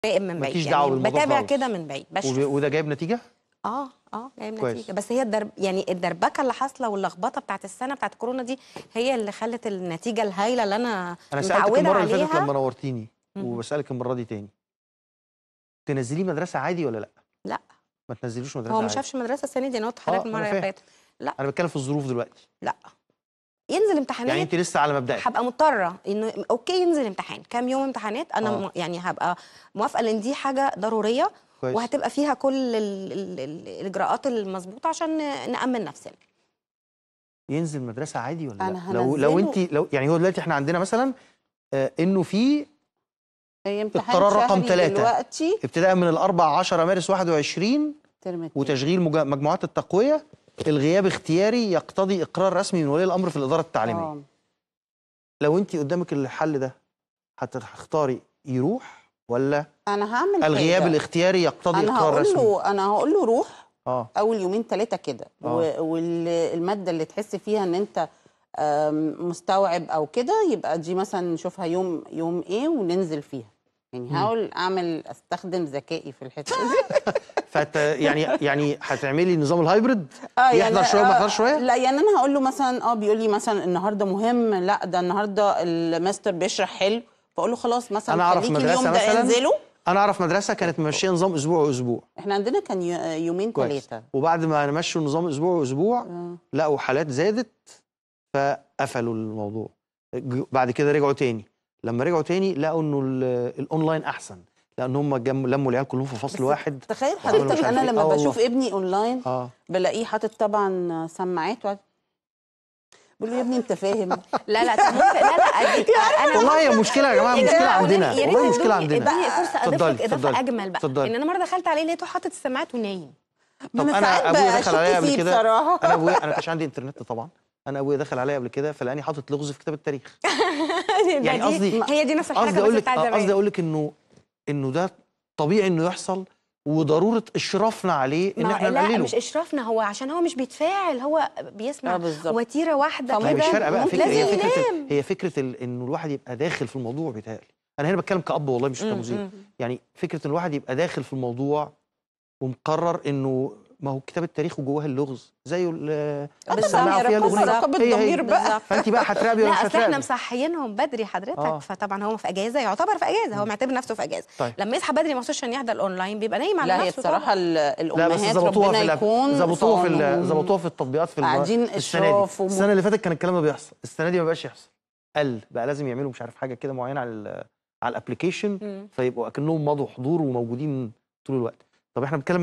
راقب من بعيد مالكيش دعوة يعني بالموضوع بتابع خالص. كده من بعيد بشوف وب- وده جايب نتيجه اه اه جايب كويس. نتيجه بس هي الدرب يعني الدربكه اللي حاصله واللخبطه بتاعت السنه بتاعت كورونا دي هي اللي خلت النتيجه الهائله اللي انا انا سالتك متعوده المره اللي فاتت عليها لما نورتيني مم. وبسالك المره دي تاني تنزليه مدرسه عادي ولا لا لا. ما تنزلوش مدرسه هو ما عادي شافش مدرسه السنه دي انا قلت لحضرتك آه، المره أنا اللي فاهم. فاتت انا بتكلم في الظروف دلوقتي لا ينزل امتحانات يعني انت لسه على مبدئك هبقى مضطره انه اوكي ينزل امتحان كام يوم امتحانات انا آه. م... يعني هبقى موافقه لان دي حاجه ضروريه كويس وهتبقى فيها كل ال... ال... ال... الاجراءات المظبوطه عشان ن- نامن نفسنا ينزل مدرسه عادي ولا أنا لا لو لو هنزله. انت لو يعني هو دلوقتي احنا عندنا مثلا آه انه في هي امتحان القرار رقم شهري تلاتة. دلوقتي ابتداء من الاربع 10 مارس 21 ترم اتنين. وتشغيل مجا- مجموعات التقويه الغياب اختياري يقتضي اقرار رسمي من ولي الامر في الاداره التعليميه آه. لو انت قدامك الحل ده هتختاري يروح ولا انا هعمل الغياب حاجة. الاختياري يقتضي انا اقرار هقول رسمي له انا هقول له روح اه اول يومين ثلاثه كده آه. والماده اللي تحس فيها ان انت آم، مستوعب او كده يبقى دي مثلا نشوفها يوم يوم ايه وننزل فيها يعني مم. هحاول اعمل استخدم ذكائي في الحته دي فت يعني يعني هتعملي نظام الهايبرد اه يحضر شويه وما يحضرش شويه لا يعني انا هقول له مثلا اه بيقول لي مثلا النهارده مهم لا ده النهارده الماستر بيشرح حلو فاقول له خلاص مثلا أنا أعرف خليكي مدرسة اليوم ده مثلاً انزله انا اعرف مدرسه كانت ماشيه نظام اسبوع واسبوع احنا عندنا كان يو- يومين كويس ثلاثه وبعد ما مشوا نظام اسبوع واسبوع آه. لقوا حالات زادت فقفلوا الموضوع ج- بعد كده رجعوا تاني لما رجعوا تاني لقوا انه ال- الاونلاين احسن لان هم جم- لموا العيال كلهم في فصل بس واحد تخيل وعملوا مش حضرتك عارف انا إيه. لما آه والله. بشوف ابني اونلاين اه بلاقيه حاطط طبعا سماعات وقعد- بقول له يا ابني انت فاهم لا لا طب ممكن لا لا أديك انا والله هي مشكله يا جماعه يا مشكله جماعة عندنا يا ريت والله مشكله تدوني- عندنا ادوني فرصه اضيف اتفضلي، لك اضافه اتفضلي، اجمل بقى اتفضلي. ان انا مره دخلت عليه لقيته حاطط السماعات ونايم ما طب انا انا ساعات ابويا دخل عليا بشك قبل فيه كده بصراحه انا ابويا انا ما كانش عندي انترنت طبعا انا ابويا دخل عليا قبل كده فلقاني حاطط لغز في كتاب التاريخ يعني يعني قصدي- هي دي نفس الحاجه قصدي اقول بس لك بتاعت قصدي زمان اقول لك انه انه ده طبيعي انه يحصل وضروره اشرافنا عليه ان ما احنا لا نقلله مش اشرافنا هو عشان هو مش بيتفاعل هو بيسمع اه بالظبط وتيره واحده طب ما هي مش كده فارقه بقى ممكن فكره هي لازم فكره ينام. هي فكره ال- انه الواحد يبقى داخل في الموضوع بيتهيألي انا هنا بتكلم كأب والله مش مم، كمذيع مم. يعني فكره ان الواحد يبقى داخل في الموضوع ومقرر انه ما هو كتاب التاريخ وجواه اللغز زي ال- السماعه فيها بالظبط. الاغنيه رقابة هي هي. ضمير بقى. بالظبط. فانت بقى هتراقبي ولا لا مش اصل احنا هتراقبي مصحيينهم بدري حضرتك آه. فطبعا هو في اجازه يعتبر في اجازه هو معتبر نفسه في اجازه طيب. لما يصحى بدري مخصوص عشان يحضر الاونلاين بيبقى نايم على لا هي نفسه بصراحه طبعاً. ال- لا بس الامهات ظبطوها ربنا في ال- يكون ظبطوها في ال- صانعهم. ظبطوها في التطبيقات في ال- قاعدين السنه دي إشراف وم- السنه اللي فاتت كان الكلام ده بيحصل السنه دي ما بقاش يحصل قل بقى لازم يعملوا مش عارف حاجه كده معينه على ال- على الابلكيشن مم. فيبقوا اكنهم مضوا حضور وموجودين طول الوقت طب احنا بنتكلم